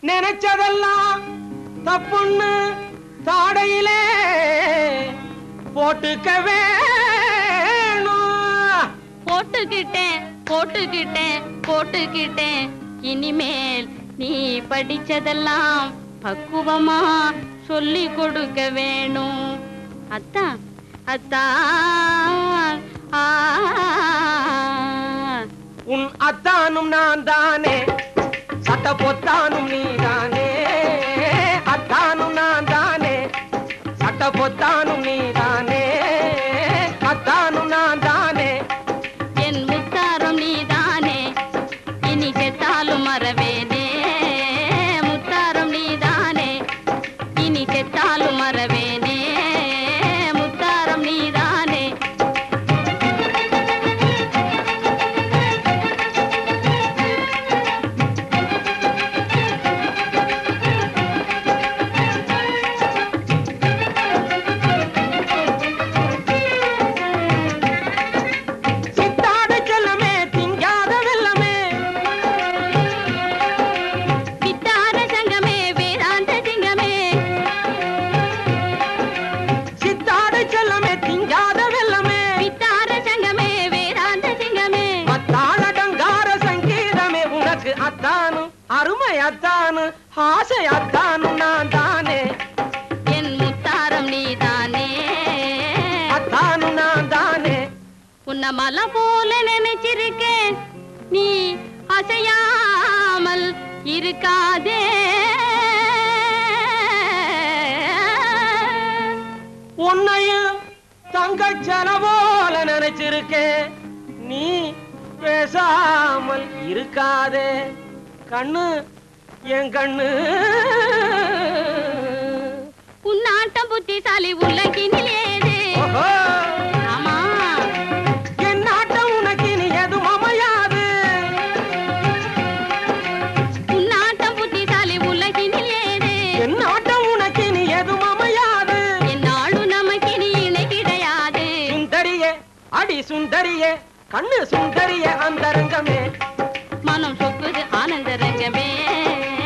நினைச்சதெல்லாம் தப்புன்னு தாடையிலே போட்டுக்க வேணும் போட்டுக்கிட்டேன் போட்டுக்கிட்டேன் போட்டுக்கிட்டேன் இனிமேல் நீ படிச்சதெல்லாம் பக்குவமா சொல்லி கொடுக்க வேணும் அத்தான் அத்தான் ஆ உன் அத்தானும் நான் தானே சட்ட பொத்தானும் நீதானே அத்தானும் நான் தானே சட்ட பொத்தானும் நீதானே அத்தானும் நான் தானே என் முத்தாரம் நீதானே இனி செத்தாலும் மறவேனே முத்தாரம் நீதானே இனி செத்தாலும் மறவேனே முத்தாரம் நீதானே சித்தாட செல்லமே திங்காத வெல்லமே வித்தார சங்கமே வேதாந்த சிங்கமே சித்தாட செல்லமே திங்காத வெல்லமே வித்தார சங்கமே வேதாந்த சிங்கமே மத்தாளடங்கார சங்கீதமே உனக்கு அத்தானு அருமை அத்தானு ஆசை அத்தானு நான் தானே என் முத்தாரம் நீதானே அத்தானு நான் தானே உன்னை மலை போல நினைச்சிருக்கேன் நீ அசையாமல் இருக்காதே உன்னையும் தங்கச்சன போல நினைச்சிருக்கேன் நீ பேசாமல் இருக்காதே கண்ணு என் கண்ணு உன்னாட்டம் புத்திசாலி உலகினில் ஏது ஓஹோ, ஆமா என் நாட்டம் உனக்கு இனி எதுவும் அமையாது உன்னாட்டம் புத்திசாலி உலகினில் ஏது என் நாட்டம் உனக்கு இனி எதுவும் அமையாது என்னாலும் நமக்கு இனி இணை கிடையாது சுந்தரியே அடி சுந்தரியே கண்ணு சுந்தரியே அந்தரங்கமே மனம் சொக்குது ஆனந்த ரங்கமே